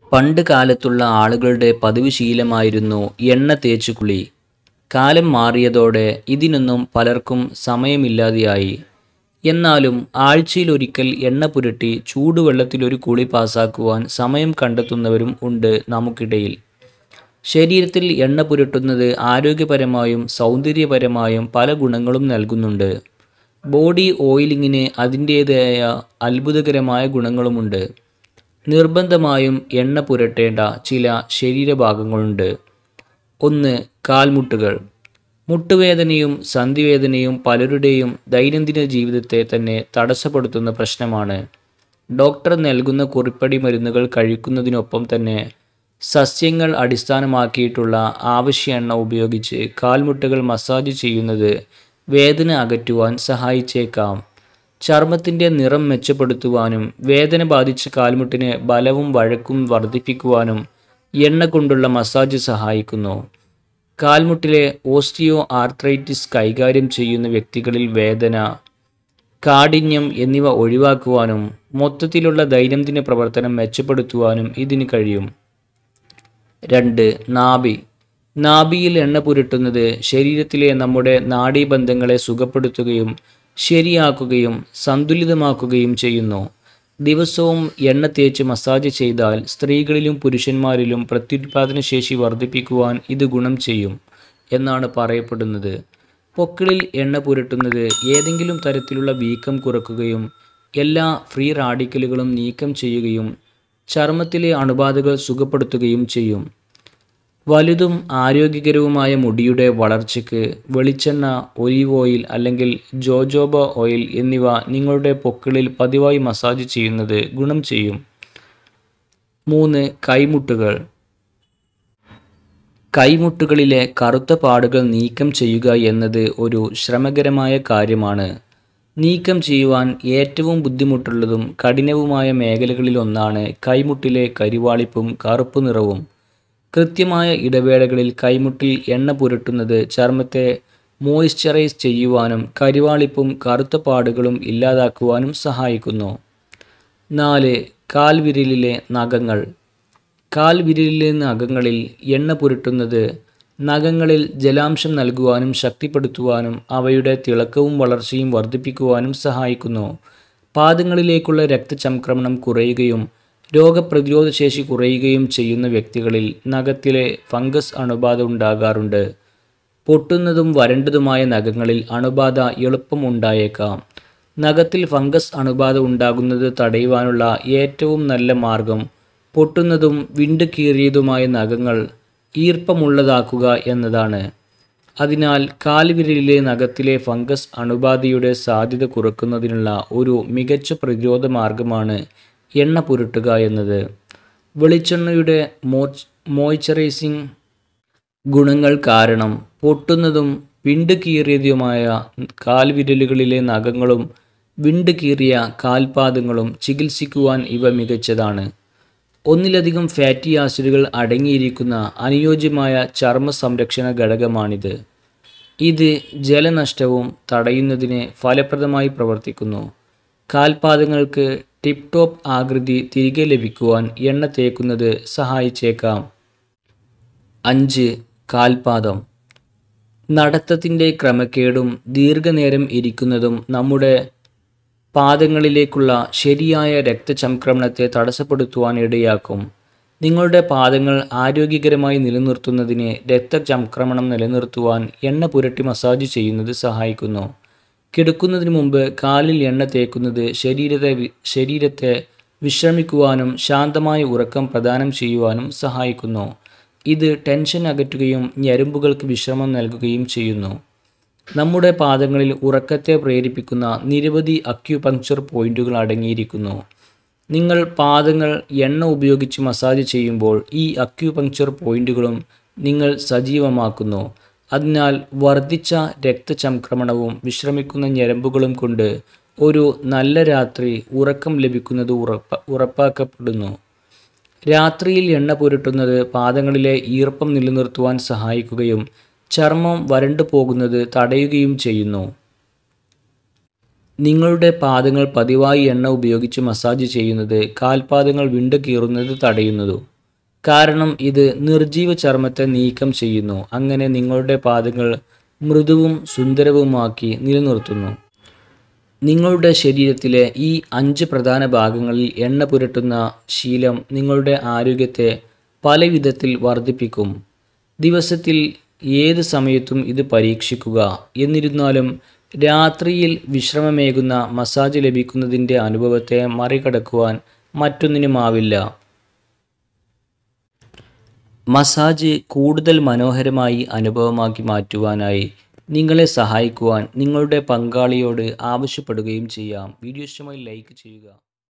പണ്ട് കാലത്തുള്ള ആളുകളുടെ പതിവ് ശീലമായിരുന്നു എണ്ണ തേച്ചു കുളി കാലം മാറിയതോടെ ഇതിനൊന്നും പലർക്കും സമയമില്ലാതെയായി എന്നാലും ആഴ്ചയിലൊരിക്കൽ എണ്ണ പുരട്ടി ചൂടുവെള്ളത്തിലൊരു കുളി പാസാക്കുവാൻ സമയം കണ്ടെത്തുന്നവരും ഉണ്ട് നമുക്കിടയിൽ ശരീരത്തിൽ എണ്ണ പുരട്ടുന്നത് ആരോഗ്യപരമായും സൗന്ദര്യപരമായും പല ഗുണങ്ങളും നൽകുന്നുണ്ട് ബോഡി ഓയിലിങ്ങിന് അതിൻ്റേതായ അത്ഭുതകരമായ ഗുണങ്ങളുമുണ്ട് നിർബന്ധമായും എണ്ണ പുരട്ടേണ്ട ചില ശരീരഭാഗങ്ങളുണ്ട് ഒന്ന് കാൽമുട്ടുകൾ മുട്ടുവേദനയും സന്ധിവേദനയും പലരുടെയും ദൈനംദിന ജീവിതത്തെ തന്നെ തടസ്സപ്പെടുത്തുന്ന പ്രശ്നമാണ് ഡോക്ടർ നൽകുന്ന കുറിപ്പടി മരുന്നുകൾ കഴിക്കുന്നതിനൊപ്പം തന്നെ സസ്യങ്ങൾ അടിസ്ഥാനമാക്കിയിട്ടുള്ള ആവശ്യ എണ്ണ ഉപയോഗിച്ച് കാൽമുട്ടുകൾ മസാജ് ചെയ്യുന്നത് വേദന അകറ്റുവാൻ സഹായിച്ചേക്കാം ചർമ്മത്തിൻ്റെ നിറം മെച്ചപ്പെടുത്തുവാനും വേദന ബാധിച്ച കാൽമുട്ടിന് ബലവും വഴക്കും വർദ്ധിപ്പിക്കുവാനും എണ്ണ കൊണ്ടുള്ള മസാജ് സഹായിക്കുന്നു കാൽമുട്ടിലെ ഓസ്റ്റിയോ ആർത്രൈറ്റിസ് കൈകാര്യം ചെയ്യുന്ന വ്യക്തികളിൽ വേദന കാഠിന്യം എന്നിവ ഒഴിവാക്കുവാനും മൊത്തത്തിലുള്ള ദൈനംദിന പ്രവർത്തനം മെച്ചപ്പെടുത്തുവാനും ഇതിന് കഴിയും രണ്ട് നാഭി നാഭിയിൽ എണ്ണ പുരട്ടുന്നത് ശരീരത്തിലെ നമ്മുടെ നാഡീബന്ധങ്ങളെ സുഖപ്പെടുത്തുകയും ശരിയാക്കുകയും സന്തുലിതമാക്കുകയും ചെയ്യുന്നു ദിവസവും എണ്ണ തേച്ച് മസാജ് ചെയ്താൽ സ്ത്രീകളിലും പുരുഷന്മാരിലും പ്രത്യുൽപാദന ശേഷി വർദ്ധിപ്പിക്കുവാൻ ഇത് ഗുണം ചെയ്യും എന്നാണ് പറയപ്പെടുന്നത് പൊക്കിളിൽ എണ്ണ പുരട്ടുന്നത് ഏതെങ്കിലും തരത്തിലുള്ള വീക്കം കുറക്കുകയും എല്ലാ ഫ്രീ റാഡിക്കലുകളും നീക്കം ചെയ്യുകയും ചർമ്മത്തിലെ അണുബാധകൾ സുഖപ്പെടുത്തുകയും ചെയ്യും വലുതും ആരോഗ്യകരവുമായ മുടിയുടെ വളർച്ചയ്ക്ക് വെളിച്ചെണ്ണ ഒലീവ് ഓയിൽ അല്ലെങ്കിൽ ജോജോബ ഓയിൽ എന്നിവ നിങ്ങളുടെ പൊക്കിളിൽ പതിവായി മസാജ് ചെയ്യുന്നത് ഗുണം ചെയ്യും മൂന്ന് കൈമുട്ടുകൾ കൈമുട്ടുകളിലെ കറുത്ത പാടുകൾ നീക്കം ചെയ്യുക എന്നത് ഒരു ശ്രമകരമായ കാര്യമാണ് നീക്കം ചെയ്യുവാൻ ഏറ്റവും ബുദ്ധിമുട്ടുള്ളതും കഠിനവുമായ മേഖലകളിലൊന്നാണ് കൈമുട്ടിലെ കരിവാളിപ്പും കറുപ്പ് നിറവും കൃത്യമായ ഇടവേളകളിൽ കൈമുട്ടിൽ എണ്ണ പുരട്ടുന്നത് ചർമ്മത്തെ മോയ്സ്ചറൈസ് ചെയ്യുവാനും കരിവാളിപ്പും കറുത്ത പാടുകളും ഇല്ലാതാക്കുവാനും സഹായിക്കുന്നു നാല് കാൽവിരലിലെ നഖങ്ങൾ കാൽവിരലിലെ നഖങ്ങളിൽ എണ്ണ പുരട്ടുന്നത് നഖങ്ങളിൽ ജലാംശം നൽകുവാനും ശക്തിപ്പെടുത്തുവാനും അവയുടെ തിളക്കവും വളർച്ചയും വർദ്ധിപ്പിക്കുവാനും സഹായിക്കുന്നു പാദങ്ങളിലേക്കുള്ള രക്തചംക്രമണം കുറയുകയും രോഗപ്രതിരോധ ശേഷി കുറയുകയും ചെയ്യുന്ന വ്യക്തികളിൽ നഖത്തിലെ ഫംഗസ് അണുബാധ ഉണ്ടാകാറുണ്ട് പൊട്ടുന്നതും വരണ്ടതുമായ നഖങ്ങളിൽ അണുബാധ എളുപ്പം ഉണ്ടായേക്കാം നഖത്തിൽ ഫംഗസ് അണുബാധ ഉണ്ടാകുന്നത് തടയുവാനുള്ള ഏറ്റവും നല്ല മാർഗം പൊട്ടുന്നതും വിണ്ട് കീറിയതുമായ നഖങ്ങൾ ഈർപ്പമുള്ളതാക്കുക എന്നതാണ് അതിനാൽ കാൽവിരലിലെ നഖത്തിലെ ഫംഗസ് അണുബാധയുടെ സാധ്യത കുറയ്ക്കുന്നതിനുള്ള ഒരു മികച്ച പ്രതിരോധ മാർഗമാണ് എണ്ണ പുരട്ടുക എന്നത് വെളിച്ചെണ്ണയുടെ മോച്ച് മോയ്സ്ചറൈസിങ് ഗുണങ്ങൾ കാരണം പൊട്ടുന്നതും വിണ്ട് കീറിയതുമായ കാൽവിരലുകളിലെ നഖങ്ങളും വിണ്ട് കീറിയ കാൽപാദങ്ങളും ചികിത്സിക്കുവാൻ ഇവ മികച്ചതാണ് ഒന്നിലധികം ഫാറ്റി ആസിഡുകൾ അടങ്ങിയിരിക്കുന്ന അനുയോജ്യമായ ചർമ്മ സംരക്ഷണ ഘടകമാണിത് ഇത് ജലനഷ്ടവും തടയുന്നതിന് ഫലപ്രദമായി പ്രവർത്തിക്കുന്നു കാൽപാദങ്ങൾക്ക് ടിപ്പ് ടോപ്പ് ആകൃതി തിരികെ ലഭിക്കുവാൻ എണ്ണ തേക്കുന്നത് സഹായിച്ചേക്കാം അഞ്ച് കാൽപാദം നടത്തത്തിൻ്റെ ക്രമക്കേടും ദീർഘനേരം ഇരിക്കുന്നതും നമ്മുടെ പാദങ്ങളിലേക്കുള്ള ശരിയായ രക്തചംക്രമണത്തെ തടസ്സപ്പെടുത്തുവാൻ ഇടയാക്കും നിങ്ങളുടെ പാദങ്ങൾ ആരോഗ്യകരമായി നിലനിർത്തുന്നതിന് രക്തചംക്രമണം നിലനിർത്തുവാൻ എണ്ണ പുരട്ടി മസാജ് ചെയ്യുന്നത് സഹായിക്കുന്നു കിടക്കുന്നതിന് മുമ്പ് കാലിൽ എണ്ണ തേക്കുന്നത് ശരീരത്തെ വി- ശരീരത്തെ വിശ്രമിക്കുവാനും ശാന്തമായ ഉറക്കം പ്രദാനം ചെയ്യുവാനും സഹായിക്കുന്നു ഇത് ടെൻഷൻ അകറ്റുകയും ഞരമ്പുകൾക്ക് വിശ്രമം നൽകുകയും ചെയ്യുന്നു നമ്മുടെ പാദങ്ങളിൽ ഉറക്കത്തെ പ്രേരിപ്പിക്കുന്ന നിരവധി അക്യുപങ്ക്ചർ പോയിന്റുകൾ അടങ്ങിയിരിക്കുന്നു നിങ്ങൾ പാദങ്ങൾ എണ്ണ ഉപയോഗിച്ച് മസാജ് ചെയ്യുമ്പോൾ ഈ അക്യുപങ്ക്ചർ പോയിന്റുകളും നിങ്ങൾ സജീവമാക്കുന്നു അതിനാൽ വർദ്ധിച്ച രക്തചംക്രമണവും വിശ്രമിക്കുന്ന ഞരമ്പുകളും കൊണ്ട് ഒരു നല്ല രാത്രി ഉറക്കം ലഭിക്കുന്നത് ഉറപ്പ ഉറപ്പാക്കപ്പെടുന്നു രാത്രിയിൽ എണ്ണ പുരട്ടുന്നത് പാദങ്ങളിലെ ഈർപ്പം നിലനിർത്തുവാൻ സഹായിക്കുകയും ചർമ്മം വരണ്ടു പോകുന്നത് തടയുകയും ചെയ്യുന്നു നിങ്ങളുടെ പാദങ്ങൾ പതിവായി എണ്ണ ഉപയോഗിച്ച് മസാജ് ചെയ്യുന്നത് കാൽപാദങ്ങൾ വിണ്ട് കീറുന്നത് തടയുന്നതു കാരണം ഇത് നിർജീവ ചർമ്മത്തെ നീക്കം ചെയ്യുന്നു അങ്ങനെ നിങ്ങളുടെ പാദങ്ങൾ മൃദുവും സുന്ദരവുമാക്കി നിലനിർത്തുന്നു നിങ്ങളുടെ ശരീരത്തിലെ ഈ അഞ്ച് പ്രധാന ഭാഗങ്ങളിൽ എണ്ണ പുരട്ടുന്ന ശീലം നിങ്ങളുടെ ആരോഗ്യത്തെ പല വിധത്തിൽ വർദ്ധിപ്പിക്കും ദിവസത്തിൽ ഏത് സമയത്തും ഇത് പരീക്ഷിക്കുക എന്നിരുന്നാലും രാത്രിയിൽ വിശ്രമമേകുന്ന മസാജ് ലഭിക്കുന്നതിൻ്റെ അനുഭവത്തെ മറികടക്കുവാൻ മറ്റൊന്നിനുമാവില്ല മസാജ് കൂടുതൽ മനോഹരമായി അനുഭവമാക്കി മാറ്റുവാനായി നിങ്ങളെ സഹായിക്കുവാൻ നിങ്ങളുടെ പങ്കാളിയോട് ആവശ്യപ്പെടുകയും ചെയ്യാം വീഡിയോ ഇഷ്ടമായി ലൈക്ക് ചെയ്യുക